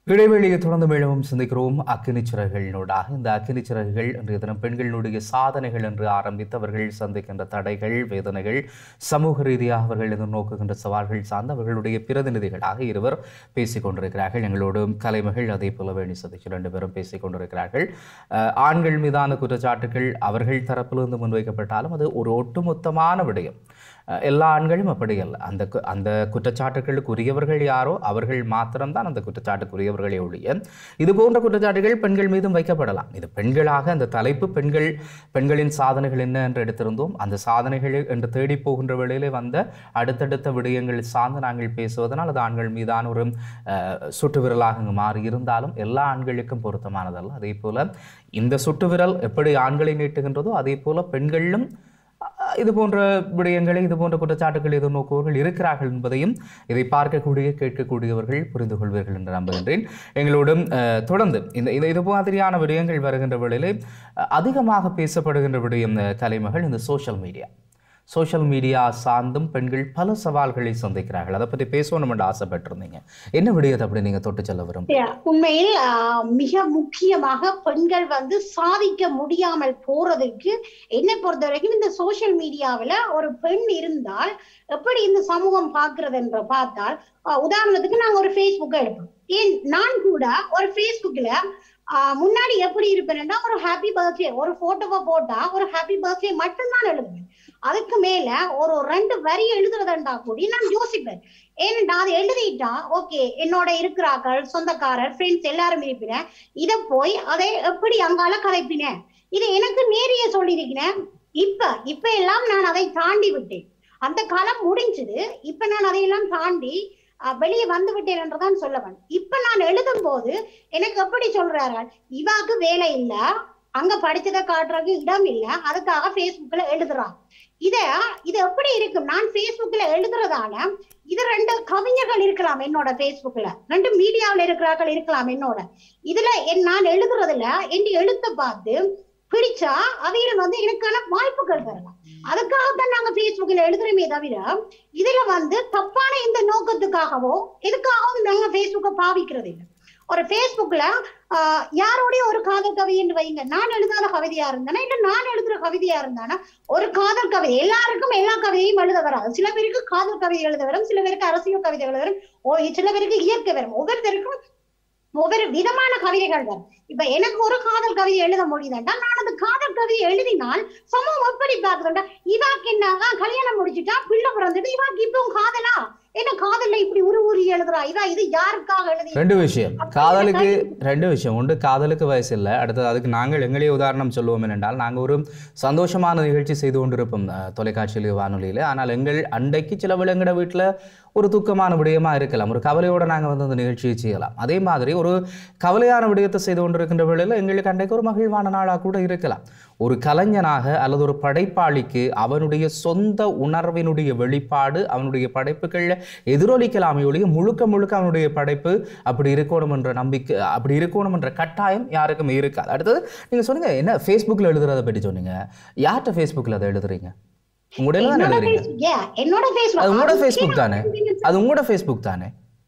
இடைவெளியை தொடர்ந்து மீளவும் சிந்திக்கிறோம் அக்கினி சிறகுகளினூடாக இந்த அக்கினி சிறகுகள் இன்றைய தினம் பெண்களினுடைய சாதனைகள் என்று ஆரம்பித்து அவர்கள் சந்திக்கின்ற தடைகள் வேதனைகள் சமூக ரீதியாக அவர்கள் எதிர்நோக்குகின்ற சவால்கள் சார்ந்து அவர்களுடைய பிரதிநிதிகளாக இருவர் பேசிக் கொண்டிருக்கிறார்கள் எங்களோடு கலைமகள் அதே போல வேணி சதீஷ் ரெண்டு பேரும் பேசிக் கொண்டிருக்கிறார்கள் அஹ், ஆண்கள் மீதான குற்றச்சாட்டுகள் அவர்கள் தரப்பிலிருந்து முன்வைக்கப்பட்டாலும் அது ஒரு ஒட்டுமொத்தமான விடயம் அஹ், எல்லா ஆண்களும் அப்படி அல்ல அந்த கு- அந்த குற்றச்சாட்டுகளுக்கு உரியவர்கள் யாரோ அவர்கள் மாத்திரம்தான் அந்த குற்றச்சாட்டுக்குரியவர்களே ஒழிய இது போன்ற குற்றச்சாட்டுகள் பெண்கள் மீதும் வைக்கப்படலாம் இது பெண்களாக அந்த தலைப்பு பெண்கள் பெண்களின் சாதனைகள் என்ன என்று எடுத்திருந்தோம் அந்த சாதனைகள் என்று தேடி போகின்ற வேளையிலே வந்த அடுத்தடுத்த விடயங்கள் சார்ந்து நாங்கள் பேசுவதனால் அது ஆண்கள் மீதான ஒரு அஹ், சுட்டு விரலாக இங்கு மாறி இருந்தாலும் எல்லா ஆண்களுக்கும் பொருத்தமானதல்ல அதே போல இந்த சுட்டு விரல் எப்படி ஆண்களை நீட்டுகின்றதோ அதே போல பெண்களிலும் அஹ், இது போன்ற விடயங்களை இது போன்ற குற்றச்சாட்டுகள் எதிர்நோக்குவர்கள் இருக்கிறார்கள் என்பதையும் இதை பார்க்கக்கூடிய கேட்கக்கூடியவர்கள் புரிந்து கொள்வீர்கள் என்று நம்புகின்றேன் எங்களோடும் அஹ், தொடர்ந்து இந்த இந்த இது மாதிரியான விடயங்கள் வருகின்ற வேளையிலே அஹ், அதிகமாக பேசப்படுகின்ற விடயம் அஹ், கலைமகள் இந்த சோஷியல் மீடியா சோஷியல் மீடியா சார்ந்தும் பெண்கள் பல சவால்களை சந்திக்கிறார்கள் அதை பற்றி பேசணும் என்று ஆசைப்பட்டிருந்தீங்க என்ன விடயத்தை அப்படி நீங்க தொட்டு செல்ல வரும் Yeah, உண்மையில் ஆஹ், மிக முக்கியமாக பெண்கள் வந்து சாதிக்க முடியாமல் போறதுக்கு என்னை பொறுத்த வரைக்கும் இந்த சோஷியல் மீடியாவுல ஒரு பெண் இருந்தால் எப்படி இந்த சமூகம் பார்க்கிறது என்று பார்த்தால் ஆஹ், உதாரணத்துக்கு நாங்க ஒரு ஃபேஸ்புக் எடுப்போம் ஏன் நான் கூட ஒரு ஃபேஸ்புக்ல முன்னாடி எப்படி இருப்பேன்னா ஒரு ஹாப்பி பர்த்டே ஒரு போட்டோவை போட்டா ஒரு ஹாப்பி பர்த்டே மட்டும்தான் எழுதுவேன் அதுக்கு மேல ஒரு ரெண்டு வரி எழுதுறதுண்டா கூடி நான் யோசிப்பேன் ஏன்னா அதை எழுதிட்டா ஓகே என்னோட இருக்கிறார்கள் சொந்தக்காரர் ஃப்ரெண்ட்ஸ் எல்லாரும் இருப்பினேன் இத போய் அதை எப்படி அங்கால கதைப்பினேன் இது எனக்கு நேரிய சொல்லியிருக்கிறேன் இப்ப இப்ப எல்லாம் நான் அதை தாண்டி விட்டேன் அந்த காலம் முடிஞ்சது இப்ப நான் அதையெல்லாம் தாண்டி அஹ், வெளியே வந்து விட்டேன் என்றுதான் சொல்லவன் இப்ப நான் எழுதும் போது எனக்கு எப்படி சொல்றார்கள் இவாக்கு வேலை இல்ல அங்க படிச்சதை காட்டுறதுக்கு இடம் இல்ல அதுக்காக Facebookல எழுதுறான் இத இது எப்படி இருக்கும் நான் Facebookல எழுதுறதால இது ரெண்டு கவிஞர்கள் இருக்கலாம் என்னோட Facebookல ரெண்டு மீடியாவுல இருக்கிறார்கள் இருக்கலாம் என்னோட இதுல என் நான் எழுதுறதுல என் எழுத்தை பார்த்து பிடிச்சா அவையில் வந்து எனக்கான வாய்ப்புகள் தரலாம் அதுக்காகத்தான் நாங்க Facebookல எழுதுறோமே தவிர இதுல வந்து தப்பான இந்த நோக்கத்துக்காகவோ எதுக்காகவும் நாங்க Facebooka பாவிக்கிறது இல்லை ஒரு Facebookல ஆஹ் யாரோடய ஒரு காதல் கவிதைன்னு வைங்க நான் எழுதாத கவிதையா இருந்தானா இல்ல நான் எழுதுற கவிதையா இருந்தானா ஒரு காதல் கவிதை எல்லாருக்கும் எல்லா கவிதையும் எழுத வராது சில பேருக்கு காதல் கவிதை எழுத வரும் சில பேருக்கு அரசியல் கவிதை எழுத வரும் ஓ சில பேருக்கு இயற்கை வரும் ஒவ்வொருத்தருக்கும் ஒவ்வொரு விதமான கவிதைகள் வரும் இப்ப எனக்கு ஒரு காதல் கவிதை எழுத முடியுதுண்டா நான் அந்த காதல் கவிதை எழுதினால் சமூகம் எப்படி பார்க்குதுண்டா இவாக்கு என்ன ஆ, கல்யாணம் முடிச்சுட்டா பிள்ளை பிறந்துட்டு இவாக்கு இப்பவும் காதலா என்ன காதல்ல இப்படி உரு உரி எழுதுறா இதா இது யாருக்காக எழுதி ரெண்டு விஷயம் காதலுக்கு ரெண்டு விஷயம் ஒன்று காதலுக்கு வயசு இல்லை அடுத்தது அதுக்கு நாங்கள் எங்களே உதாரணம் சொல்லுவோம் என்றால் நாங்கள் ஒரு சந்தோஷமான நிகழ்ச்சி செய்து கொண்டிருப்போம் அஹ், தொலைக்காட்சியில் வானொலியில் ஆனால் எங்கள் அண்டைக்கு சில விலங்கிட வீட்டில் ஒரு துக்கமான விடயமா இருக்கலாம் ஒரு கவலையோட நாங்கள் வந்து அந்த நிகழ்ச்சியை செய்யலாம் அதே மாதிரி ஒரு கவலையான விடயத்தை செய்து கொண்டிருக்கின்ற வேளையில் எங்களுக்கு அன்றைக்கு ஒரு மகிழ்வான நாளாக கூட இருக்கலாம் ஒரு கலைஞனாக அல்லது ஒரு படைப்பாளிக்கு அவனுடைய சொந்த உணர்வினுடைய வெளிப்பாடு அவனுடைய படைப்புகளில் எதிரொலிக்கலாமே ஒழிய முழுக்க முழுக்க அவனுடைய படைப்பு அப்படி இருக்கணும் என்ற நம்பிக்கை அப்படி இருக்கணும் என்ற கட்டாயம் யாருக்குமே இருக்காது அடுத்தது நீங்கள் சொன்னீங்க என்ன ஃபேஸ்புக்கில் எழுதுறதை பற்றி சொன்னீங்க யார்கிட்ட ஃபேஸ்புக்கில் அதை எழுதுறீங்க உங்களுடைய தான் என்னோட எழுதுறீங்க Facebook- yeah, என்னோட Facebook. அது உங்களோட அதுக்கே ஃபேஸ்புக் தானே அது உங்களோட ஃபேஸ்புக் தானே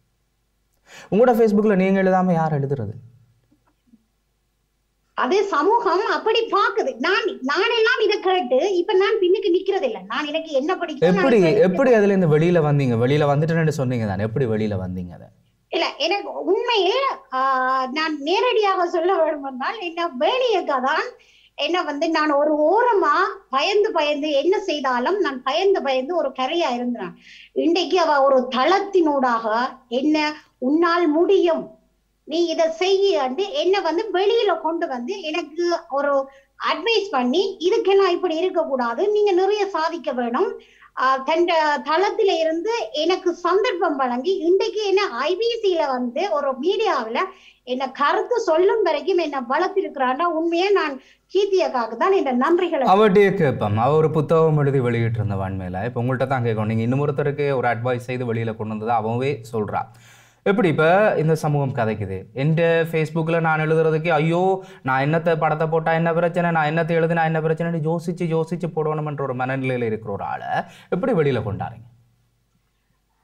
உங்களோட ஃபேஸ்புக்கில் நீங்கள் எழுதாம யார் எழுதுறது அது சமூகம் அப்படி பாக்குது நான் நான் எல்லாம் இதை கேட்டு இப்ப நான் பின்னுக்கு நிக்கிறது இல்ல நான் எனக்கு என்ன பிடிக்கும் எப்படி நான் இப்ப- எப்படி அதுல இருந்து வெளியில வந்தீங்க வெளியில வந்துட்டேன்னு சொன்னீங்க தானே எப்படி வெளியில வந்தீங்க அதை இல்ல எனக்கு உண்மையில் ஆஹ், நான் நேரடியாக சொல்ல வேண்டுமென்றால் என்ன வேணியக்கா தான் என்ன வந்து நான் ஒரு ஓரமா பயந்து பயந்து என்ன செய்தாலும் நான் பயந்து பயந்து ஒரு கரையா இருந்தேன் இன்றைக்கு அவ ஒரு தளத்தினூடாக என்ன உன்னால் முடியும் நீ இதை செய்யண்டு என்ன வந்து வெளியில கொண்டு வந்து எனக்கு ஒரு அட்வைஸ் பண்ணி இதுக்கெல்லாம் இப்படி இருக்கக்கூடாது நீங்க நிறைய சாதிக்க வேணும் ஆஹ் தன் தளத்தில இருந்து எனக்கு சந்தர்ப்பம் வழங்கி இன்றைக்கு என்ன ஐபிசியில வந்து ஒரு மீடியாவுல என்ன கருத்து சொல்லும் வரைக்கும் என்ன வளர்த்திருக்கிறான்னா உண்மையா நான் கீர்த்தியக்காக தான் இந்த நன்றிகளை அவட்டே கேட்பேன் அவ ஒரு புத்தகம் எழுதி வெளியிட்டு இருந்த வான்மையில இப்போ உங்கள்கிட்ட தான் கேட்கணும் நீங்க இன்னொருத்தருக்கு ஒரு அட்வைஸ் செய்து வெளியில கொண்டு வந்ததை அவவே சொல்றா எப்படி இப்போ இந்த சமூகம் கதைக்குது எந்த ஃபேஸ்புக்கில் நான் எழுதுறதுக்கு ஐயோ நான் என்னத்தை படத்தை போட்டால் என்ன பிரச்சனை நான் என்னத்தை எழுதுனா என்ன பிரச்சனைன்னு யோசிச்சு யோசிச்சு போடணுமன்ற ஒரு மனநிலையில் இருக்கிற ஒரு ஆளை எப்படி வெளியில் கொண்டாருங்க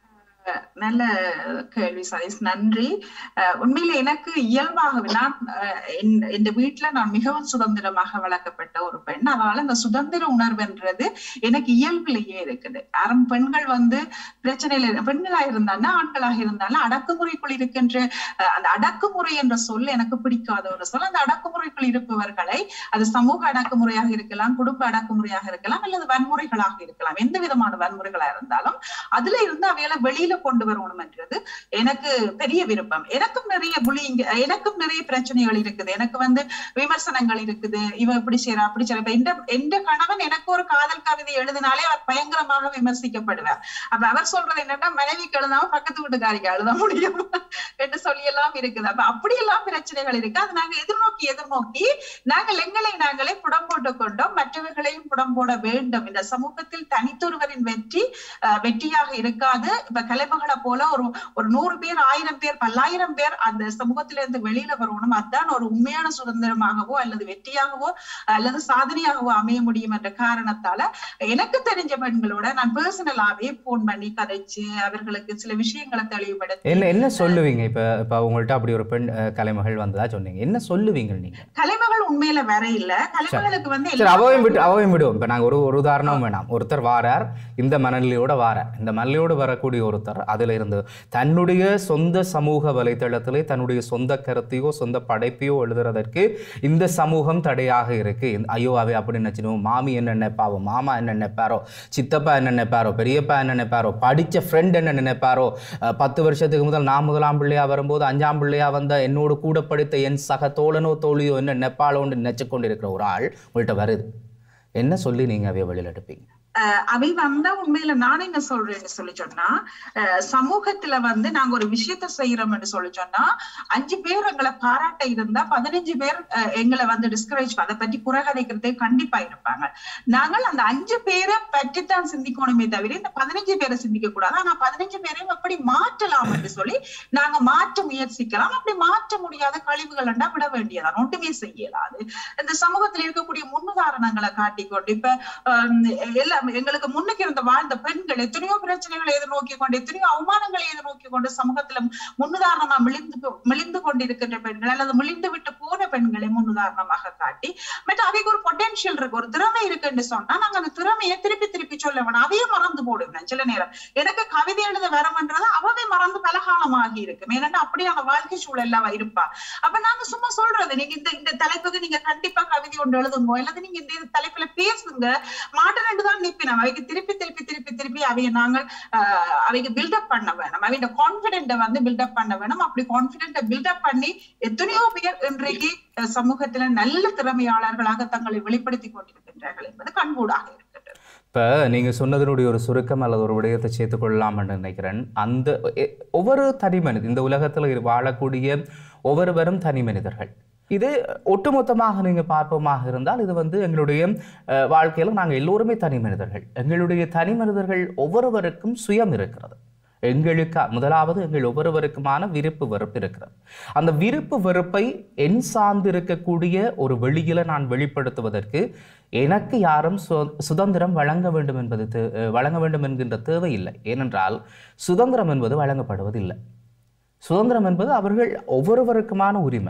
அஹ் நல்ல கேள்வி சதீஷ் நன்றி அஹ் உண்மையில எனக்கு இயல்பாகவே நான் அஹ் என்- என் வீட்டுல நான் மிகவும் சுதந்திரமாக வளர்க்கப்பட்ட ஒரு பெண் அதனால இந்த சுதந்திர உணர்வுன்றது எனக்கு இயல்பிலேயே இருக்குது அறம் பெண்கள் வந்து பிரச்சனையில பெண்களா இருந்தாலும் ஆண்களாக இருந்தாலும் அடக்குமுறைக்குள் இருக்கின்ற அஹ் அந்த அடக்குமுறை என்ற சொல் எனக்கு பிடிக்காத ஒரு சொல் அந்த அடக்குமுறைக்குள் இருப்பவர்களை அது சமூக அடக்குமுறையாக இருக்கலாம் குடும்ப அடக்குமுறையாக இருக்கலாம் அல்லது வன்முறைகளாக இருக்கலாம் எந்த விதமான வன்முறைகளா இருந்தாலும் அதுல இருந்து அவைகளை வெளியில கொண்டு வரணும் என்றது எனக்கு பெரிய விருப்பம் எனக்கும் நிறைய புலிங்க எனக்கும் நிறைய பிரச்சனைகள் இருக்குது எனக்கு வந்து விமர்சனங்கள் இருக்குது இவன் இப்படி செய்யறா அப்படி செய்யறா இப்ப எந்த எந்த கணவன் எனக்கு ஒரு காதல் கவிதை எழுதினாலே அவர் பயங்கரமாக விமர்சிக்கப்படுவார் அப்ப அவர் சொல்றது என்னன்னா மனைவிக்கு எழுதாம பக்கத்து வீட்டுக்காரிக்கு எழுத முடியும் என்று சொல்லி எல்லாம் இருக்குது அப்ப அப்படியெல்லாம் பிரச்சனைகள் இருக்கு அது நாங்க எதிர்நோக்கி எதிர்நோக்கி நாங்கள் எங்களை நாங்களே புடம் போட்டுக் கொண்டோம் மற்றவர்களையும் புடம் போட வேண்டும் இந்த சமூகத்தில் தனித்தொருவரின் வெற்றி அஹ், வெற்றியாக இருக்காது இப்ப கலைமகளை போல ஒரு ஒரு நூறு பேர் ஆயிரம் பேர் பல்லாயிரம் பேர் அந்த சமூகத்திலிருந்து வெளியில வரணும் அதுதான் ஒரு உண்மையான சுதந்திரமாகவோ அல்லது வெற்றியாகவோ அல்லது சாதனையாகவோ அமைய முடியும் என்ற காரணத்தால எனக்கு தெரிஞ்ச பெண்களோட நான் பர்சனலாவே போன் பண்ணி கதைச்சு அவர்களுக்கு சில விஷயங்களை தெளிவுபடுத்தி என்ன என்ன சொல்லுவீங்க இப்ப இப்ப உங்கள்ட்ட அப்படி ஒரு பெண் அஹ், கலைமகள் வந்ததா சொன்னீங்க என்ன சொல்லுவீங்க நீங்க கலைமகள் உண்மையில வர இல்ல கலைமகளுக்கு வந்து சரி அவையும் விட்டு அவையும் விடுவோம் இப்ப நாங்க ஒரு ஒரு உதாரணம் வேணாம் ஒருத்தர் வாரார் இந்த மனநிலையோட வாரார் இந்த மனநிலையோடு வரக்கூடிய ஒருத்தர் அதுல இருந்து தன்னுடைய சொந்த சமூக வலைத்தளத்திலே தன்னுடைய சொந்த கருத்தையோ சொந்த படைப்பையோ எழுதுறதற்கு இந்த சமூகம் தடையாக இருக்கு இந்த- ஐயோ அவை அப்படி நினைச்சிடும் மாமி என்ன நினைப்பாவோ மாமா என்ன நினைப்பாரோ சித்தப்பா என்ன நினைப்பாரோ பெரியப்பா என்ன நினைப்பாரோ படிச்ச ஃப்ரெண்ட் என்ன நினைப்பாரோ அஹ், பத்து வருஷத்துக்கு முதல் நான் முதலாம் பிள்ளையா வரும்போது அஞ்சாம் பிள்ளையா வந்த என்னோடு கூட படித்த என் சக தோழனோ தோழியோ என்ன நெப்பாளோன்னு நினைச்சு கொண்டு இருக்கிற ஒரு ஆள் உங்கள்கிட்ட வருது என்ன சொல்லி நீங்க அவைய வெளியில் எடுப்பீங்க அஹ் அவை வந்தா உண்மையில நான் என்ன சொல்றேன்னு சொல்லி சொன்னா அஹ் சமூகத்துல வந்து நாங்க ஒரு விஷயத்த செய்யறோம்னு சொல்லி சொன்னா அஞ்சு பேர் எங்களை பாராட்ட இருந்தா பதினஞ்சு பேர் அஹ், எங்களை வந்து டிஸ்கரேஜ் அதை பற்றி குறைகதைக்கிறதே கண்டிப்பா இருப்பாங்க நாங்கள் அந்த அஞ்சு பேரை பற்றித்தான் சிந்திக்கணுமே தவிர இந்த பதினஞ்சு பேரை சிந்திக்க கூடாது ஆனா பதினஞ்சு பேரையும் எப்படி மாற்றலாம் என்று சொல்லி நாங்க மாற்ற முயற்சிக்கலாம் அப்படி மாற்ற முடியாத கழிவுகள் என்றா விட வேண்டியதான் ஒன்றுமே செய்யலாது இந்த சமூகத்தில் இருக்கக்கூடிய முன்னுதாரணங்களை காட்டிக்கொண்டு இப்ப ஆஹ் எல்லாம் எங்களுக்கு முன்னுக்கு இருந்த வாழ்ந்த பெண்கள் எத்தனையோ பிரச்சனைகளை எதிர்நோக்கி கொண்டு எத்தனையோ அவமானங்களை எதிர்நோக்கி கொண்டு சமூகத்துல முன்னுதாரணமா மிளிந்து கொ- மிளிந்து கொண்டிருக்கின்ற பெண்கள் அல்லது மிளிந்து விட்டு போன பெண்களை முன்னுதாரணமாக காட்டி பட் அவைக்கு ஒரு பொட்டன்ஷியல் இருக்கு ஒரு திறமை இருக்குன்னு சொன்னா நாங்க அந்த திறமையை திருப்பி திருப்பி சொல்ல வேணும் அதையே மறந்து போடுவேன் சில நேரம் எனக்கு கவிதை எழுத வரமன்றது அவவே மறந்து பலகாலம் ஆகி இருக்கும் ஏன்னா அப்படியான வாழ்க்கை சூழல்ல அவ இருப்பா அப்ப நாங்க சும்மா சொல்றது நீங்க இந்த இந்த தலைப்புக்கு நீங்க கண்டிப்பா கவிதை ஒன்று எழுதுங்க அல்லது நீங்க இந்த இந்த தலைப்புல பேசுங்க மாட்டேன்னு தான் நிப்பினோம் அவைக்கு திருப்பி திருப்பி திருப்பி திருப்பி அவைய நாங்கள் ஆஹ், அவைக்கு பில்டப் பண்ண வேணும் அவையோட கான்பிடென்ட வந்து பில்டப் பண்ண வேணும் அப்படி கான்பிடென்ட பில்டப் பண்ணி எத்தனையோ பேர் இன்றைக்கு அஹ், சமூகத்துல நல்ல திறமையாளர்களாக தங்களை வெளிப்படுத்திக் கொண்டிருக்கின்றார்கள் என்பது கண்கூடாக இருக்கின்றது இப்போ நீங்கள் சொன்னதனுடைய ஒரு சுருக்கம் அல்லது ஒரு விடயத்தை சேர்த்துக்கொள்ளலாம்னு நினைக்கிறேன் அந்த எ- ஒவ்வொரு தனி மனித இந்த உலகத்தில் வாழக்கூடிய ஒவ்வொருவரும் தனி மனிதர்கள் இது ஒட்டுமொத்தமாக நீங்கள் பார்ப்போமாக இருந்தால் இது வந்து எங்களுடைய அஹ், வாழ்க்கையில நாங்கள் எல்லோருமே தனி மனிதர்கள் எங்களுடைய தனி மனிதர்கள் ஒவ்வொருவருக்கும் சுயம் இருக்கிறது எங்களுக்கு முதலாவது எங்கள் ஒவ்வொருவருக்குமான விருப்பு வெறுப்பு இருக்கிறது அந்த விருப்பு வெறுப்பை என் சார்ந்து இருக்கக்கூடிய ஒரு வெளியில நான் வெளிப்படுத்துவதற்கு எனக்கு யாரும் சு- சுதந்திரம் வழங்க வேண்டும் என்பது தே- அஹ் வழங்க வேண்டும் என்கின்ற தேவை இல்லை ஏனென்றால் சுதந்திரம் என்பது வழங்கப்படுவதில்லை சுதந்திரம் என்பது அவர்கள் ஒவ்வொருவருக்குமான உரிமை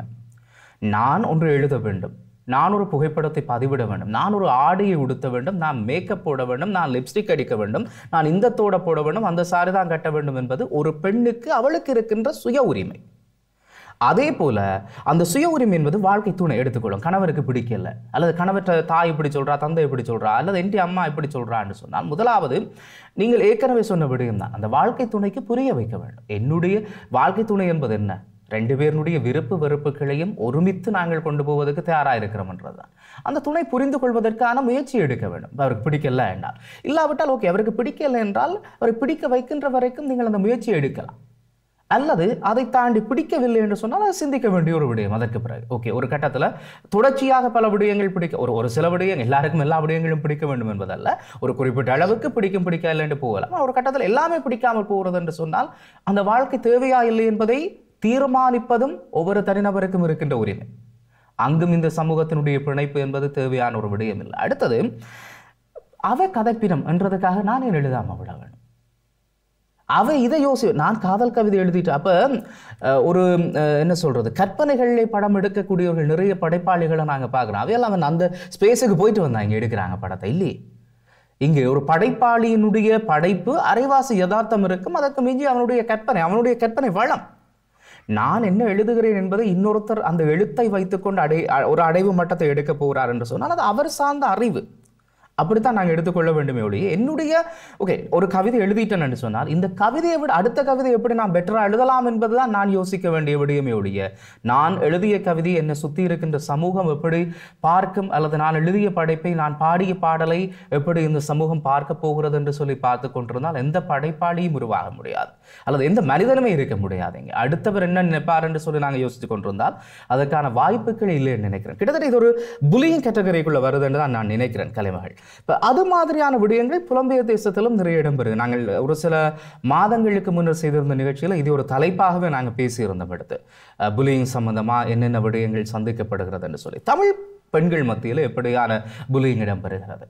நான் ஒன்று எழுத வேண்டும் நான் ஒரு புகைப்படத்தை பதிவிட வேண்டும் நான் ஒரு ஆடையை உடுத்த வேண்டும் நான் மேக்கப் போட வேண்டும் நான் லிப்ஸ்டிக் அடிக்க வேண்டும் நான் இந்த தோட போட வேண்டும் அந்த சாரி தான் கட்ட வேண்டும் என்பது ஒரு பெண்ணுக்கு அவளுக்கு இருக்கின்ற சுய உரிமை அதே போல அந்த சுய உரிமை என்பது வாழ்க்கை துணை எடுத்துக்கொள்ளும் கணவருக்கு பிடிக்கல அல்லது கணவற்ற தாய் இப்படி சொல்றா தந்தை இப்படி சொல்றா அல்லது என் அம்மா இப்படி சொல்றான்னு சொன்னால் முதலாவது நீங்கள் ஏற்கனவே சொன்ன விடயம் தான் அந்த வாழ்க்கை துணைக்கு புரிய வைக்க வேண்டும் என்னுடைய வாழ்க்கை துணை என்பது என்ன ரெண்டு பேருடைய விருப்பு வெறுப்புகளையும் ஒருமித்து நாங்கள் கொண்டு போவதற்கு தயாராக இருக்கிறோம்ன்றது தான் அந்த துணை புரிந்து கொள்வதற்கான முயற்சி எடுக்க வேண்டும் அவருக்கு பிடிக்கல என்றால் இல்லாவிட்டால் ஓகே அவருக்கு பிடிக்கல என்றால் அவரை பிடிக்க வைக்கின்ற வரைக்கும் நீங்கள் அந்த முயற்சியை எடுக்கலாம் அல்லது அதை தாண்டி பிடிக்கவில்லை என்று சொன்னால் அதை சிந்திக்க வேண்டிய ஒரு விடயம் அதற்கு பிறகு ஓகே ஒரு கட்டத்தில் தொடர்ச்சியாக பல விடயங்கள் பிடிக்க ஒரு ஒரு சில விடயங்கள் எல்லாருக்கும் எல்லா விடயங்களும் பிடிக்க வேண்டும் என்பதல்ல ஒரு குறிப்பிட்ட அளவுக்கு பிடிக்கும் பிடிக்கல என்று போகலாம் ஒரு கட்டத்தில் எல்லாமே பிடிக்காமல் போகிறது என்று சொன்னால் அந்த வாழ்க்கை தேவையா இல்லை என்பதை தீர்மானிப்பதும் ஒவ்வொரு தனிநபருக்கும் இருக்கின்ற உரிமை அங்கும் இந்த சமூகத்தினுடைய பிணைப்பு என்பது தேவையான ஒரு விடயம் இல்லை அடுத்தது அவ கதைப்பினம் என்றதுக்காக நான் ஏன் எழுதாம விட வேணும் அவ இதை யோசி நான் காதல் கவிதை எழுதிட்டு அப்போ ஒரு அஹ், என்ன சொல்றது கற்பனைகளிலே படம் எடுக்கக்கூடியவர்கள் நிறைய படைப்பாளிகளை நாங்கள் பார்க்குறோம் அவையெல்லாம் அவன் அந்த ஸ்பேஸுக்கு போயிட்டு வந்தாங்க எடுக்கிறாங்க படத்தை இல்லையே இங்கே ஒரு படைப்பாளியினுடைய படைப்பு அரைவாசி யதார்த்தம் இருக்கும் அதற்கு மிஞ்சி அவனுடைய கற்பனை அவனுடைய கற்பனை வளம் நான் என்ன எழுதுகிறேன் என்பதை இன்னொருத்தர் அந்த எழுத்தை வைத்துக்கொண்டு அடை அ- ஒரு அடைவு மட்டத்தை எடுக்க போகிறார் என்று சொன்னால் அது அவர் சார்ந்த அறிவு அப்படித்தான் நாங்கள் எடுத்துக்கொள்ள வேண்டுமே ஒழிய என்னுடைய ஓகே ஒரு கவிதை எழுதிட்டேன்னு சொன்னால் இந்த கவிதையை விட அடுத்த கவிதை எப்படி நான் பெட்டராக எழுதலாம் என்பதுதான் நான் யோசிக்க வேண்டிய விடயமே ஒழிய நான் எழுதிய கவிதை என்னை சுற்றி இருக்கின்ற சமூகம் எப்படி பார்க்கும் அல்லது நான் எழுதிய படைப்பை நான் பாடிய பாடலை எப்படி இந்த சமூகம் பார்க்க போகிறது என்று சொல்லி பார்த்து கொண்டிருந்தால் எந்த படைப்பாளியும் உருவாக முடியாது அல்லது எந்த மனிதனுமே இருக்க முடியாதுங்க அடுத்தவர் என்ன நினைப்பார் என்று சொல்லி நாங்கள் யோசித்து கொண்டிருந்தால் அதற்கான வாய்ப்புகள் இல்லைன்னு நினைக்கிறேன் கிட்டத்தட்ட இது ஒரு புலியிங் கேட்டகரிக்குள்ள வருதுன்னு தான் நான் நினைக்கிறேன் கலைமகள் இப்போ அது மாதிரியான விடயங்கள் புலம்பெயர் தேசத்திலும் நிறைய இடம்பெறுது நாங்கள் ஒரு சில மாதங்களுக்கு முன்னர் செய்திருந்த நிகழ்ச்சியில் இது ஒரு தலைப்பாகவே நாங்கள் பேசியிருந்தோம் எடுத்து புலியிங் சம்பந்தமாக என்னென்ன விடயங்கள் சந்திக்கப்படுகிறது என்று சொல்லி தமிழ் பெண்கள் மத்தியில் எப்படியான புலியிங் இடம்பெறுகிறது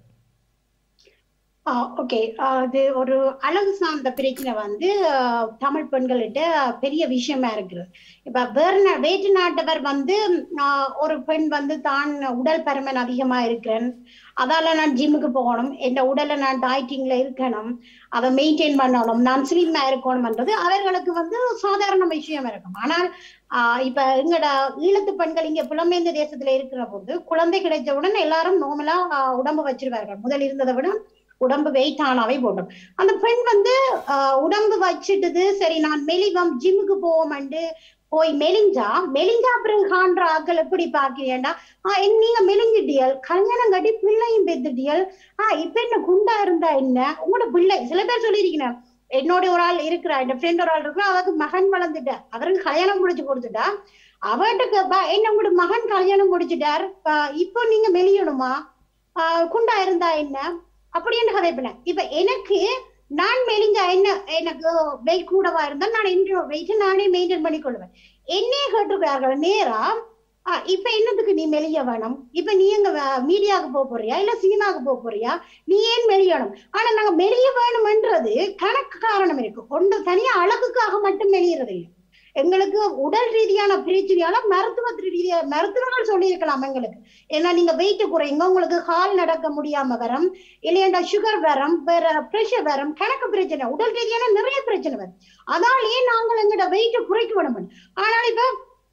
ஓகே அது ஒரு அழகு சார்ந்த பிரச்சனை வந்து ஆஹ், தமிழ் பெண்கள்கிட்ட பெரிய விஷயமா இருக்குது இப்ப வேற நா- வேற்று நாட்டவர் வந்து ஆஹ், ஒரு பெண் வந்து தான் உடல் பருமன் அதிகமா இருக்கிறேன் அதால நான் ஜிம்முக்கு போகணும் என் உடலை நான் டயட்டிங்ல இருக்கணும் அதை மெயின்டைன் பண்ணணும் நான் ஸ்லிம்மா இருக்கணும்ன்றது அவர்களுக்கு வந்து சாதாரண விஷயம் இருக்கும் ஆனால் ஆஹ் இப்ப எங்கட ஈழத்து பெண்கள் இங்க புலம்பெயர்ந்த தேசத்துல இருக்கிற போது குழந்தை கிடைச்சவுடன் எல்லாரும் நார்மலா உடம்பு வச்சிருவார்கள் முதல் இருந்ததை விட உடம்பு வெயிட் ஆனாவே போட்டோம் அந்த பெண் வந்து ஆஹ் உடம்பு வச்சுட்டுது சரி நான் மெலிவம் ஜிம்முக்கு போவோம்ண்டு போய் மெலிஞ்சா மெலிஞ்சா பிறகு காண்ற ஆக்கள் எப்படி பாக்கிறீங்கன்னா ஆஹ் என் நீங்க மெலிஞ்சிட்டியல் கல்யாணம் கட்டி பிள்ளையும் பெத்துட்டியல் ஆஹ் இப்ப என்ன குண்டா இருந்தா என்ன உங்களோட பிள்ளை சில பேர் சொல்லியிருக்கீங்க என்னோட ஒரு ஆள் இருக்கிறா என் ஃப்ரெண்ட் ஒரு ஆள் இருக்கிறா அவருக்கு மகன் வளர்ந்துட்டா அவருக்கு கல்யாணம் முடிச்சு கொடுத்துட்டா அவர்கிட்ட கேப்பா என்ன உங்களோட மகன் கல்யாணம் முடிச்சுட்டார் ஆஹ் இப்போ நீங்க மெலியணுமா ஆஹ் குண்டா இருந்தா என்ன அப்படின்னு கதைப்பின இப்ப எனக்கு நான் மெலிஞ்சா என்ன எனக்கு வெயிட் கூடவா இருந்தா நான் என்ன வெயிட் நானே மெயின்டைன் பண்ணி கொள்வேன் என்னையே கேட்டிருக்கிறார்கள் நேரா ஆஹ் இப்ப என்னத்துக்கு நீ மெலிய வேணும் இப்ப நீ எங்க மீடியாவுக்கு போக போறியா இல்ல சினிமாவுக்கு போக போறியா நீ ஏன் மெலியணும் ஆனா நாங்க மெலிய வேணும்ன்றது கணக்கு காரணம் இருக்கு ஒன்று தனியா அழகுக்காக மட்டும் மெலியறது இல்லை எங்களுக்கு உடல் ரீதியான பிரச்சனையால மருத்துவ ரீதியா மருத்துவர்கள் சொல்லியிருக்கலாம் எங்களுக்கு ஏன்னா நீங்க வெயிட் குறையுங்க உங்களுக்கு கால் நடக்க முடியாம வரும் இல்லையாண்டா சுகர் வரும் வேற பிரஷர் வரும் கணக்கு பிரச்சனை உடல் ரீதியான நிறைய பிரச்சனை வரும் அதாலேயே நாங்கள் எங்களோட வெயிட் குறைக்க வேணும் ஆனால் இப்ப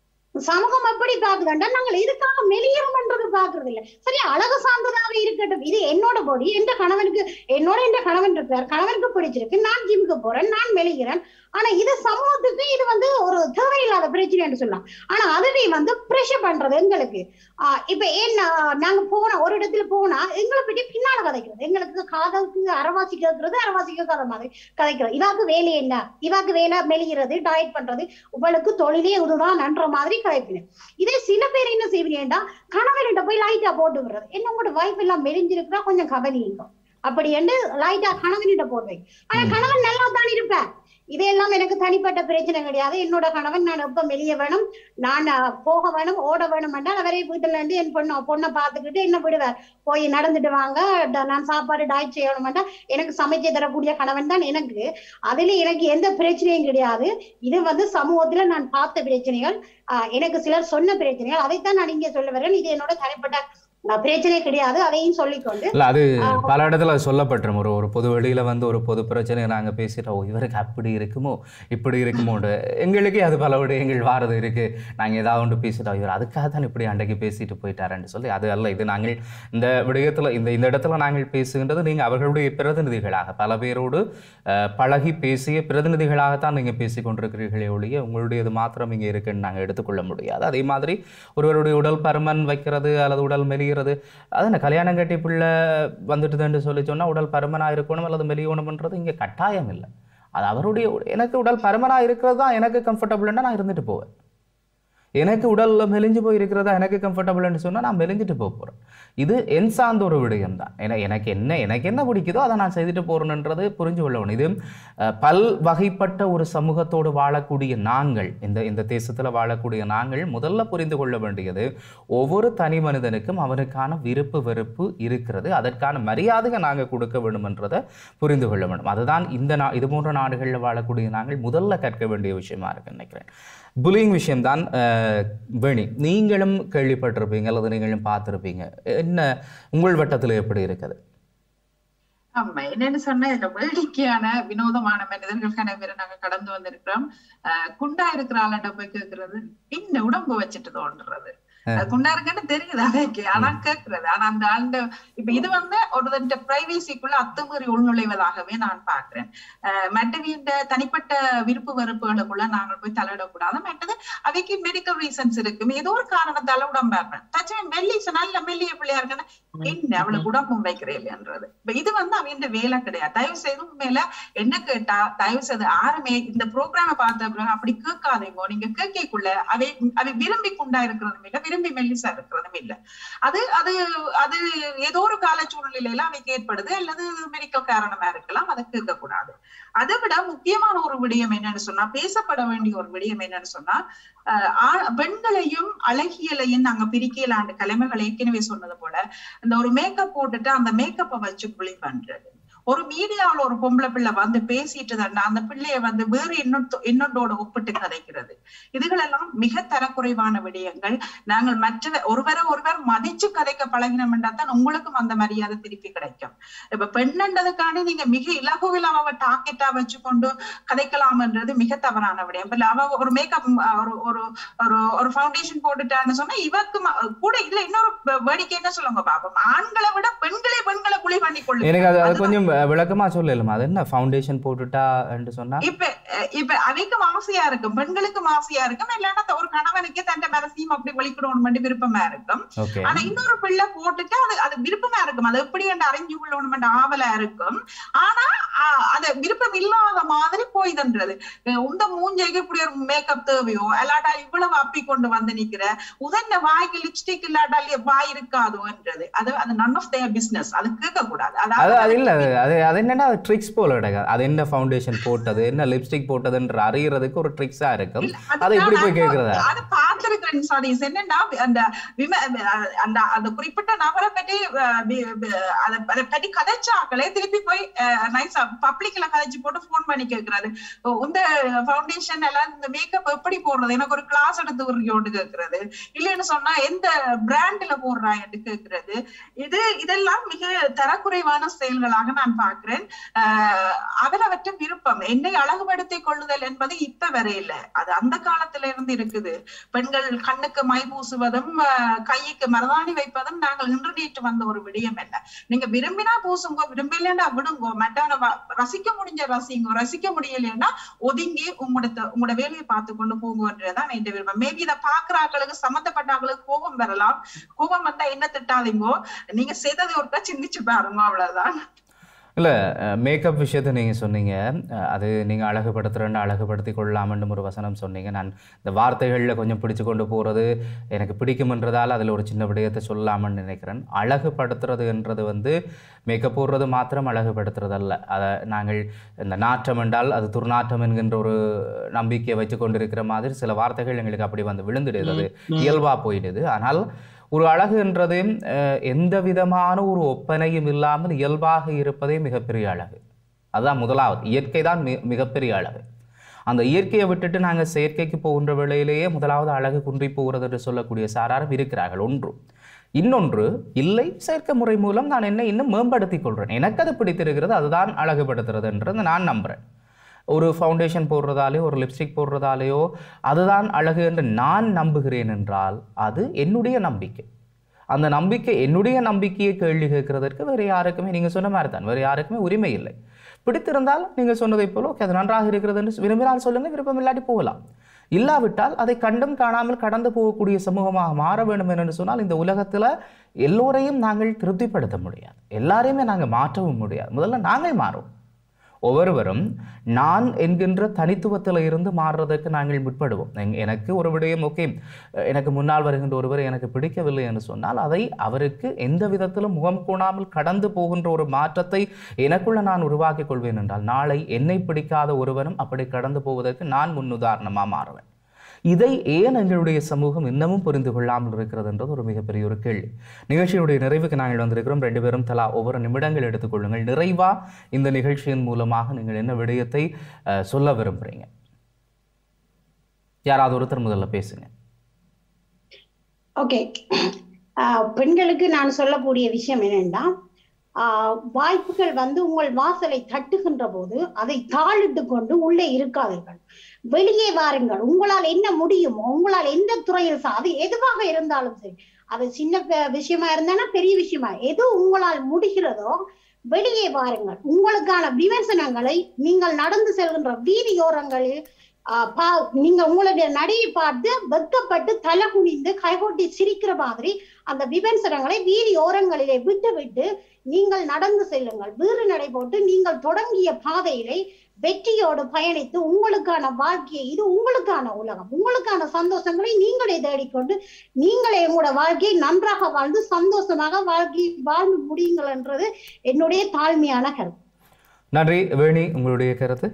சமூகம் எப்படி பாக்குதுண்டா நாங்கள் இதுக்காக மெலியறோம்ன்றது பாக்குறது இல்ல சரி அழகு சார்ந்ததாக இருக்கட்டும் இது என்னோட பாடி எந்த கணவனுக்கு என்னோட எந்த கணவன் இருப்பார் கணவனுக்கு பிடிச்சிருக்கு நான் ஜிம்முக்கு போறேன் நான் மெலிகிறேன் ஆனா இது சமூகத்துக்கு இது வந்து ஒரு தேவையில்லாத பிரச்சனைன்னு சொல்லலாம் ஆனா அதுவே வந்து ப்ரெஷர் பண்றது எங்களுக்கு ஆஹ் இப்ப ஏன் நா- நாங்க போனா ஒரு இடத்துல போனா எங்களை பற்றி பின்னால கதைக்கிறது எங்களுக்கு காதலுக்கு அறவாசி கேட்கறது அறவாசிக்கு கதை மாதிரி கதைக்கிறது இவாக்கு வேலை என்ன இவாக்கு வேலை மெலிகிறது டயட் பண்றது உங்களுக்கு தொழிலே இதுதான் நன்ற மாதிரி கதைப்பினேன் இதே சில பேர் என்ன செய்வீங்கன்னா கணவன்கிட்ட போய் லைட்டா போட்டு விடுறது என்ன உங்களோட வைஃப் எல்லாம் மெலிஞ்சிருக்கிறா கொஞ்சம் கவனிங்க அப்படி என்று லைட்டா கணவன்கிட்ட போடுவேன் ஆனா ம். கணவன் நல்லா தான் இருப்பேன் இதெல்லாம் எனக்கு தனிப்பட்ட பிரச்சனை கிடையாது என்னோட கணவன் நான் எப்ப வெளிய வேணும் நான் அஹ், போக வேணும் ஓட வேணும் என்றால் அவரே வீட்டுல இருந்து என் பொண்ணு பொண்ணை பார்த்துக்கிட்டு என்ன விடுவார் போய் நடந்துட்டு வாங்க ட- நான் சாப்பாடு டயட் செய்யணும் எனக்கு சமைச்சு தரக்கூடிய கணவன் தான் எனக்கு அதுல எனக்கு எந்த பிரச்சனையும் கிடையாது இது வந்து சமூகத்துல நான் பார்த்த பிரச்சனைகள் ஆஹ் எனக்கு சிலர் சொன்ன பிரச்சனைகள் அதைத்தான் நான் இங்கே சொல்ல வரேன் இது என்னோட தனிப்பட்ட அஹ், பிரச்சனை கிடையாது அதையும் சொல்லிக்கொண்டு இல்லை அது பல இடத்துல அது சொல்லப்பட்டிரும் ஒரு ஒரு பொது வெளியில் வந்து ஒரு பொது பிரச்சனையை நாங்கள் பேசிட்டோம் இவருக்கு அப்படி இருக்குமோ இப்படி இருக்குமோண்டு எங்களுக்கே அது பல விடயங்கள் வாரது இருக்குது நாங்கள் ஏதாவது ஒன்று பேசிட்டோம் இவர் அதுக்காக தான் இப்படி அன்றைக்கு பேசிட்டு போயிட்டாருன்னு சொல்லி அது அல்ல இது நாங்கள் இந்த விடயத்தில் இந்த இந்த இடத்துல நாங்கள் பேசுகின்றது நீங்கள் அவர்களுடைய பிரதிநிதிகளாக பல பேரோடு அஹ், பழகி பேசிய பிரதிநிதிகளாகத்தான் நீங்கள் பேசி கொண்டிருக்கிறீர்களே ஒழிய உங்களுடையது மாத்திரம் இங்கே இருக்குன்னு நாங்கள் எடுத்துக்கொள்ள முடியாது அதே மாதிரி ஒருவருடைய உடல் பருமன் வைக்கிறது அல்லது உடல் மெலிகிறது அது என்ன கல்யாணம் கட்டி பிள்ளை வந்துட்டுதுன்னு சொல்லி சொன்னால் உடல் பருமனாக இருக்கணும் அல்லது மெலியணும்ன்றது இங்கே கட்டாயம் இல்லை அது அவருடைய உ- எனக்கு உடல் பருமனாக இருக்கிறது தான் எனக்கு கம்ஃபர்டபுள்னா நான் இருந்துட்டு போவேன் எனக்கு உடல்ல மெலிஞ்சு போய் இருக்கிறதா எனக்கு கம்ஃபர்டபுள்னு சொன்னால் நான் மெலிஞ்சிட்டு போக போகிறேன் இது என் சார்ந்த ஒரு விடயம் தான் ஏன்னா எனக்கு என்ன எனக்கு என்ன பிடிக்குதோ அதை நான் செய்துட்டு போகிறேன்ன்றது புரிஞ்சு கொள்ளணும் இது அஹ், பல் வகைப்பட்ட ஒரு சமூகத்தோடு வாழக்கூடிய நாங்கள் இந்த இந்த தேசத்தில் வாழக்கூடிய நாங்கள் முதல்ல புரிந்து கொள்ள வேண்டியது ஒவ்வொரு தனி மனிதனுக்கும் அவனுக்கான விருப்பு வெறுப்பு இருக்கிறது அதற்கான மரியாதையை நாங்கள் கொடுக்க வேண்டும்ன்றதை புரிந்து கொள்ள வேண்டும் அதுதான் இந்த நா இது போன்ற நாடுகளில் வாழக்கூடிய நாங்கள் முதல்ல கற்க வேண்டிய விஷயமா இருக்கு நினைக்கிறேன் புலிங் விஷயம்தான் அஹ், வேணி நீங்களும் கேள்விப்பட்டிருப்பீங்க அல்லது நீங்களும் பார்த்துருப்பீங்க என்ன உங்கள் வட்டத்தில் எப்படி இருக்குது ஆமா என்னன்னு சொன்னா இதுல வேடிக்கையான வினோதமான மனிதர்களுக்கான பேரை நாங்க கடந்து வந்திருக்கிறோம் அஹ் குண்டா இருக்கிற ஆளாட்ட போய் கேக்குறது பின்ன உடம்பு வச்சுட்டு தோன்றது அது குண்டா இருக்குன்னு தெரியுது அவைக்கு ஆனா கேக்குறது ஆனா அந்த ஆண்ட இப்ப இது வந்து ஒரு பிரைவேசிக்குள்ள அத்துமீறி உள்நுழைவதாகவே நான் பாக்குறேன் அஹ் மற்றது இந்த தனிப்பட்ட விருப்பு வெறுப்புகளுக்குள்ள நாங்கள் போய் தலையிடக்கூடாது மற்றது அவைக்கு மெடிக்கல் ரீசன்ஸ் இருக்கு ஏதோ ஒரு காரணத்தால உடம்பு பார்ப்பேன் தச்சவன் மெல்லிச நல்ல மெல்லிய பிள்ளையா இருக்குன்னா என்ன அவளுக்கு உடம்பும் வைக்கிறேன் இல்லைன்றது இப்ப இது வந்து அவங்க வேலை கிடையாது தயவு செய்து உண்மையில என்ன கேட்டா தயவு செய்து யாருமே இந்த ப்ரோக்ராம பார்த்த பிறகு அப்படி கேட்காதீங்க நீங்க கேட்கக்குள்ள அவை அவை விரும்பி குண்டா இருக்கிறதும் இல்ல விரும்பி மெல்லிசா இருக்கிறதும் இல்ல அது அது அது ஏதோ ஒரு கால சூழ்நிலையில அவைக்கு ஏற்படுது அல்லது மெடிக்கல் காரணமா இருக்கலாம் அதை கேட்க கூடாது அதை விட முக்கியமான ஒரு விடயம் என்னன்னு சொன்னா பேசப்பட வேண்டிய ஒரு விடயம் என்னன்னு சொன்னா அஹ் ஆ- பெண்களையும் அழகியலையும் நாங்க பிரிக்கலாண்டு கலைமைகள் ஏற்கனவே சொன்னது போல அந்த ஒரு மேக்கப் போட்டுட்டு அந்த மேக்கப்பை வச்சு குழி பண்றது ஒரு மீடியாவுல ஒரு பொம்பளை பிள்ளை வந்து பேசிட்டு தாண்டா அந்த பிள்ளைய வந்து வேறு இன்னொரு இன்னொன்றோட ஒப்பிட்டு கதைக்கிறது இதுகளெல்லாம் மிக தரக்குறைவான விடயங்கள் நாங்கள் மற்ற ஒருவரை ஒருவர் மதிச்சு கதைக்க பழகினோம்னா தான் உங்களுக்கும் அந்த மரியாதை திருப்பி கிடைக்கும் இப்ப பெண்ணன்றதுக்காண்டி நீங்க மிக இலகுவில் அவ டாக்கெட்டா வச்சு கொண்டு கதைக்கலாம்ன்றது மிக தவறான விடயம் இப்ப அவ ஒரு மேக்கப் ஒரு ஒரு ஒரு ஒரு ஃபவுண்டேஷன் போட்டுட்டான்னு சொன்னா இவக்கு ம- கூட இல்ல இன்னொரு வ- வேடிக்கை என்ன சொல்லுங்க பாப்போம் ஆண்களை விட பெண்களே பெண்களை குழி பண்ணி கொள்ளு எனக்கு அது அது கொஞ்சம் விளக்கமா சொல்லலுமா அது என்ன ஃபவுண்டேஷன் போட்டுட்டா என்று சொன்னா இப்ப அஹ் இப்ப அவைக்கும் ஆசையா இருக்கும் பெண்களுக்கும் ஆசையா இருக்கும் இல்லைன்னா ஒரு கணவனுக்கு தன் மனசையும் அப்படி வெளிக்கிடணும் மட்டும் விருப்பமா இருக்கும் ஓகே ஆனா இன்னொரு பிள்ளை போட்டுட்டு அது அது விருப்பமா இருக்கும் அது எப்படி என்று அறிஞ்சு கொள்ளணும் ஆவலா இருக்கும் ஆனா ஆஹ் அது விருப்பம் இல்லாத மாதிரி போய்தன்றது அஹ் உந்த மூஞ்சைக்கு இப்படி ஒரு மேக்கப் தேவையோ இல்லாட்டா இவ்வளவு அப்பி கொண்டு வந்து நிக்கிற உதன்ன வாய்க்கு லிப்ஸ்டிக் இல்லாட்டா வாய் இருக்காதோன்றது அது அது நன் ஆஃப் தேர் பிசினஸ் அது கேட்க கூடாது அது அது இல்ல அது அது அது என்னன்னா அது ட்ரிக்ஸ் போல கிடையாது அது என்ன ஃபவுண்டேஷன் போட்டது என்ன லிப்ஸ்டிக் போட்டதுன்ற அறியறதுக்கு ஒரு ட்ரிக்ஸா இருக்கும் அதை எப்படி போய் கேக்குறதா அது பார்த்திருக்கிறேன் சாரீஸ் என்னன்னா அந்த விம அந்த அந்த குறிப்பிட்ட நபரை பற்றி அஹ், வி- வி- அதை அதை பற்றி கதைச்சாக்களே திருப்பி போய் நைஸா பப்ளிக்ல கதைச்சு போட்டு ஃபோன் பண்ணி கேக்குறாரு இந்த ஃபவுண்டேஷன் எல்லாம் இந்த மேக்கப் எப்படி போடுறது எனக்கு ஒரு கிளாஸ் எடுத்து உருகியோண்டு கேக்குறது இல்லைன்னு சொன்னா எந்த பிராண்ட்ல போடுறான்னு கேக்குறது இது இதெல்லாம் மிக தரக்குறைவான செயல்களாக நான் பார்க்கிறேன் ஆஹ் அவரவற்ற விருப்பம் என்னை அழகுபடுத்திக் கொள்ளுதல் என்பது இப்ப வரையில அது அந்த காலத்துல இருந்து இருக்குது பெண்கள் கண்ணுக்கு மை பூசுவதும் ஆஹ் கைக்கு மரதாணி வைப்பதும் நாங்கள் இன்று நேற்று வந்த ஒரு விடயம் என்ன நீங்க விரும்பினா பூசுங்கோ விரும்பலைன்னா விடுங்கோ மற்றவனை வ- ரசிக்க முடிஞ்ச ரசிங்கோ ரசிக்க முடியலைன்னா ஒதுங்கி உங்களோட த- உங்களோட வேலையை பார்த்து கொண்டு போங்கன்றதுதான் என் விருப்பம் மேபி இதை பாக்குற ஆட்களுக்கு சம்மந்தப்பட்ட ஆட்களுக்கு கோபம் வரலாம் கோபம் வந்தா என்ன திட்டாதீங்கோ நீங்க செய்ததை ஒருக்கா சிந்திச்சு பாருங்க அவ்வளவுதான் இல்லை மேக்கப் விஷயத்தை நீங்கள் சொன்னீங்க அஹ், அது நீங்கள் அழகுபடுத்துகிறேன்னு அழகுபடுத்தி கொள்ளலாம்னு ஒரு வசனம் சொன்னீங்க நான் இந்த வார்த்தைகளில் கொஞ்சம் பிடிச்சு கொண்டு போகிறது எனக்கு பிடிக்கும்ன்றதால அதில் ஒரு சின்ன விடயத்தை சொல்லலாம்னு நினைக்கிறேன் அழகுபடுத்துறதுன்றது வந்து மேக்கப் போடுறது மாத்திரம் அழகுபடுத்துறதல்ல அதை நாங்கள் இந்த நாற்றம் என்றால் அது துர்நாற்றம் என்கின்ற ஒரு நம்பிக்கையை வச்சு கொண்டிருக்கிற மாதிரி சில வார்த்தைகள் எங்களுக்கு அப்படி வந்து விழுந்துடுது அது இயல்பாக போயிடுது ஆனால் ஒரு அழகு என்றது அஹ், எந்த விதமான ஒரு ஒப்பனையும் இல்லாமல் இயல்பாக இருப்பதே மிகப்பெரிய அழகு அதுதான் முதலாவது இயற்கை தான் மி மிகப்பெரிய அழகு அந்த இயற்கையை விட்டுட்டு நாங்கள் செயற்கைக்கு போகின்ற வேளையிலேயே முதலாவது அழகு குன்றி போகிறது என்று சொல்லக்கூடிய சாராரும் இருக்கிறார்கள் ஒன்று இன்னொன்று இல்லை செயற்கை முறை மூலம் நான் என்னை இன்னும் மேம்படுத்திக் கொள்கிறேன் எனக்கு அது பிடித்திருக்கிறது அதுதான் அழகுபடுத்துறதுன்றது நான் நம்புகிறேன் ஒரு ஃபவுண்டேஷன் போடுறதாலேயோ ஒரு லிப்ஸ்டிக் போடுறதாலேயோ அதுதான் அழகு என்று நான் நம்புகிறேன் என்றால் அது என்னுடைய நம்பிக்கை அந்த நம்பிக்கை என்னுடைய நம்பிக்கையை கேள்வி கேட்கறதற்கு வேறு யாருக்குமே நீங்கள் சொன்ன மாதிரி தான் வேறு யாருக்குமே உரிமை இல்லை பிடித்திருந்தால் நீங்கள் சொன்னதை போல ஓகே அது நன்றாக இருக்கிறது என்று விரும்பினால் சொல்லுங்கள் விருப்பம் இல்லாட்டி போகலாம் இல்லாவிட்டால் அதை கண்டும் காணாமல் கடந்து போகக்கூடிய சமூகமாக மாற வேண்டும் என்று சொன்னால் இந்த உலகத்தில் எல்லோரையும் நாங்கள் திருப்திப்படுத்த முடியாது எல்லாரையுமே நாங்கள் மாற்றவும் முடியாது முதல்ல நாங்கள் மாறுவோம் ஒவ்வொருவரும் நான் என்கின்ற தனித்துவத்தில் இருந்து மாறுறதுக்கு நாங்கள் முற்படுவோம் எங்- எனக்கு ஒரு விடயம் ஓகே எனக்கு முன்னால் வருகின்ற ஒருவர் எனக்கு பிடிக்கவில்லை என்று சொன்னால் அதை அவருக்கு எந்த விதத்திலும் முகம் கோணாமல் கடந்து போகின்ற ஒரு மாற்றத்தை எனக்குள்ள நான் உருவாக்கிக் கொள்வேன் என்றால் நாளை என்னை பிடிக்காத ஒருவனும் அப்படி கடந்து போவதற்கு நான் முன்னுதாரணமாக மாறுவேன் இதை ஏன் எங்களுடைய சமூகம் இன்னமும் புரிந்து கொள்ளாமல் இருக்கிறது என்றது ஒரு மிகப்பெரிய ஒரு கேள்வி நிகழ்ச்சியினுடைய நிறைவுக்கு நாங்கள் வந்திருக்கிறோம் ரெண்டு பேரும் தலா ஒவ்வொரு நிமிடங்கள் எடுத்துக்கொள்ளுங்கள் நிறைவா இந்த நிகழ்ச்சியின் மூலமாக நீங்கள் என்ன விடயத்தை அஹ், சொல்ல விரும்புறீங்க யாராவது ஒருத்தர் முதல்ல பேசுங்க ஓகே பெண்களுக்கு நான் சொல்லக்கூடிய விஷயம் என்னன்னா ஆஹ் வாய்ப்புகள் வந்து உங்கள் வாசலை தட்டுகின்ற போது அதை தாளிட்டு கொண்டு உள்ளே இருக்காதீர்கள் வெளியே வாருங்கள் உங்களால் என்ன முடியுமோ உங்களால் எந்த துறையில் சா- அது எதுவாக இருந்தாலும் சரி அது சின்ன ப- விஷயமா இருந்தானா பெரிய விஷயமா எது உங்களால் முடிகிறதோ வெளியே வாருங்கள் உங்களுக்கான விமர்சனங்களை நீங்கள் நடந்து செல்கின்ற வீதியோரங்களில் ஆஹ் பா- நீங்க உங்களுடைய நடையை பார்த்து வெட்கப்பட்டு தலை குனிந்து கைகொட்டி சிரிக்கிற மாதிரி அந்த விமர்சனங்களை வீதி ஓரங்களிலே விட்டு விட்டு நீங்கள் நடந்து செல்லுங்கள் வீறு நடை போட்டு நீங்கள் தொடங்கிய பாதையிலே வெற்றியோடு பயணித்து உங்களுக்கான வாழ்க்கையை இது உங்களுக்கான உலகம் உங்களுக்கான சந்தோஷங்களை நீங்களே தேடிக்கொண்டு நீங்களே உங்களோட வாழ்க்கையை நன்றாக வாழ்ந்து சந்தோஷமாக வாழ்க்கை வாழ்ந்து முடியுங்கள் என்றது என்னுடைய தாழ்மையான கருத்து நன்றி வேணி உங்களுடைய கருத்து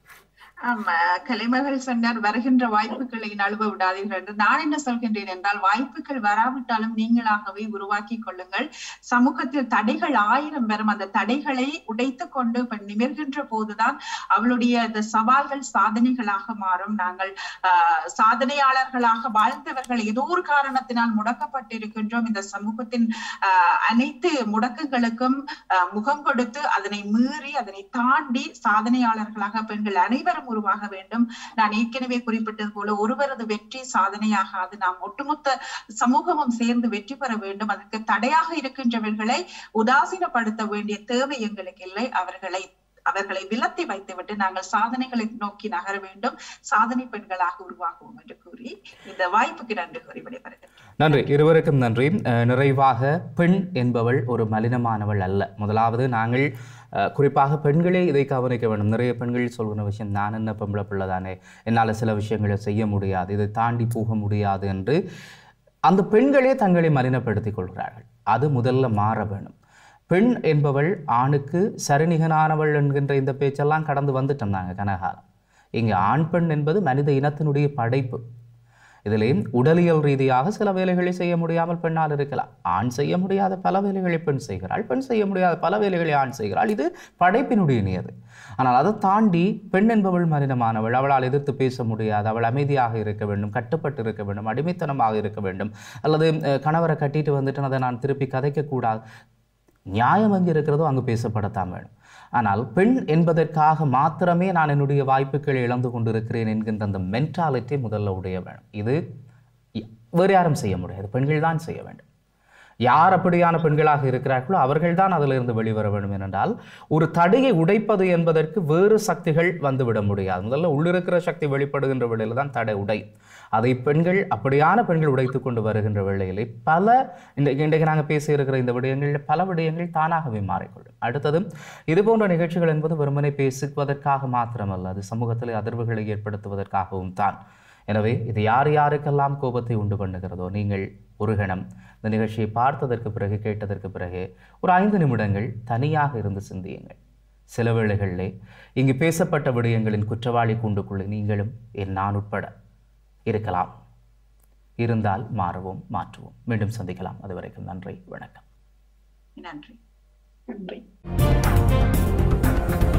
ஆமா கலைமகள் சொன்னார் வருகின்ற வாய்ப்புகளை நழுவ விடாதீர்கள் என்று நான் என்ன சொல்கின்றேன் என்றால் வாய்ப்புகள் வராவிட்டாலும் நீங்களாகவே உருவாக்கி கொள்ளுங்கள் சமூகத்தில் தடைகள் ஆயிரம் வரும் அந்த தடைகளை உடைத்து கொண்டு இப்ப நிமிர்கின்ற போதுதான் அவளுடைய அந்த சவால்கள் சாதனைகளாக மாறும் நாங்கள் ஆஹ் சாதனையாளர்களாக வாழ்ந்தவர்கள் ஏதோ ஒரு காரணத்தினால் முடக்கப்பட்டிருக்கின்றோம் இந்த சமூகத்தின் ஆஹ் அனைத்து முடக்கங்களுக்கும் ஆஹ் முகம் கொடுத்து அதனை மீறி அதனை தாண்டி சாதனையாளர்களாக பெண்கள் அனைவரும் உருவாக வேண்டும் நான் ஏற்கனவே குறிப்பிட்டது போல ஒருவரது வெற்றி சாதனையாகாது நாம் ஒட்டுமொத்த சமூகமும் சேர்ந்து வெற்றி பெற வேண்டும் அதற்கு தடையாக இருக்கின்றவர்களை உதாசீனப்படுத்த வேண்டிய தேவை எங்களுக்கு இல்லை அவர்களை அவர்களை விலத்தி வைத்துவிட்டு நாங்கள் சாதனைகளை நோக்கி நகர வேண்டும் சாதனை பெண்களாக உருவாகுவோம் என்று கூறி இந்த வாய்ப்புக்கு நன்றி கூறி விடைபெறுகிறேன் நன்றி இருவருக்கும் நன்றி அஹ், நிறைவாக பெண் என்பவள் ஒரு மலினமானவள் அல்ல முதலாவது நாங்கள் அஹ், குறிப்பாக பெண்களே இதை கவனிக்க வேண்டும் நிறைய பெண்கள் சொல்கிற விஷயம் நான் என்ன பொம்பளை பிள்ளை தானே என்னால் சில விஷயங்களை செய்ய முடியாது இதை தாண்டி போக முடியாது என்று அந்த பெண்களே தங்களை மலினப்படுத்திக் கொள்கிறார்கள் அது முதல்ல மாற வேணும் பெண் என்பவள் ஆணுக்கு சரிநிகனானவள் என்கின்ற இந்த பேச்செல்லாம் கடந்து வந்துட்டோம் நாங்கள் கனகாலம் இங்கே ஆண் பெண் என்பது மனித இனத்தினுடைய படைப்பு இதிலே உடலியல் ரீதியாக சில வேலைகளை செய்ய முடியாமல் பெண்ணால் இருக்கலாம் ஆண் செய்ய முடியாத பல வேலைகளை பெண் செய்கிறாள் பெண் செய்ய முடியாத பல வேலைகளை ஆண் செய்கிறாள் இது படைப்பினுடைய நியது ஆனால் அதை தாண்டி பெண் என்பவள் மனிதமானவள் அவளால் எதிர்த்து பேச முடியாது அவள் அமைதியாக இருக்க வேண்டும் கட்டுப்பட்டு இருக்க வேண்டும் அடிமைத்தனமாக இருக்க வேண்டும் அல்லது அஹ், கணவரை கட்டிட்டு வந்துட்டு அதை நான் திருப்பி கதைக்கக்கூடாது நியாயம் எங்கே இருக்கிறதோ அங்கு பேசப்படத்தான் வேணும் ஆனால் பெண் என்பதற்காக மாத்திரமே நான் என்னுடைய வாய்ப்புகளை இழந்து கொண்டிருக்கிறேன் என்கின்ற அந்த மென்டாலிட்டி முதல்ல உடைய வேணும் இது இ- வேறு யாரும் செய்ய முடியாது பெண்கள் தான் செய்ய வேண்டும் யார் அப்படியான பெண்களாக இருக்கிறார்களோ அவர்கள்தான் அதிலிருந்து வெளிவர வேண்டும் என்றால் ஒரு தடையை உடைப்பது என்பதற்கு வேறு சக்திகள் வந்துவிட முடியாது முதல்ல உள்ளிருக்கிற சக்தி வெளிப்படுகின்ற வேளையில் தான் தடை உடை அதை பெண்கள் அப்படியான பெண்கள் உடைத்து கொண்டு வருகின்ற வேளையிலே பல இந்த இன்றைக்கு நாங்கள் பேசி இருக்கிற இந்த விடயங்களில் பல விடயங்கள் தானாகவே மாறிக்கொள்ளும் அடுத்தது இது போன்ற நிகழ்ச்சிகள் என்பது வெறுமனை பேசுவதற்காக மாத்திரமல்ல அது சமூகத்தில் அதிர்வுகளை ஏற்படுத்துவதற்காகவும் தான் எனவே இது யார் யாருக்கெல்லாம் கோபத்தை உண்டு பண்ணுகிறதோ நீங்கள் ஒரு கணம் இந்த நிகழ்ச்சியை பார்த்ததற்கு பிறகு கேட்டதற்கு பிறகு ஒரு ஐந்து நிமிடங்கள் தனியாக இருந்து சிந்தியுங்கள் சில வேளைகளிலே இங்கு பேசப்பட்ட விடயங்களின் குற்றவாளி கூண்டுக்குள்ளே நீங்களும் என் நான் உட்பட இருக்கலாம் இருந்தால் மாறுவோம் மாற்றுவோம் மீண்டும் சந்திக்கலாம் அதுவரைக்கும் நன்றி வணக்கம் நன்றி நன்றி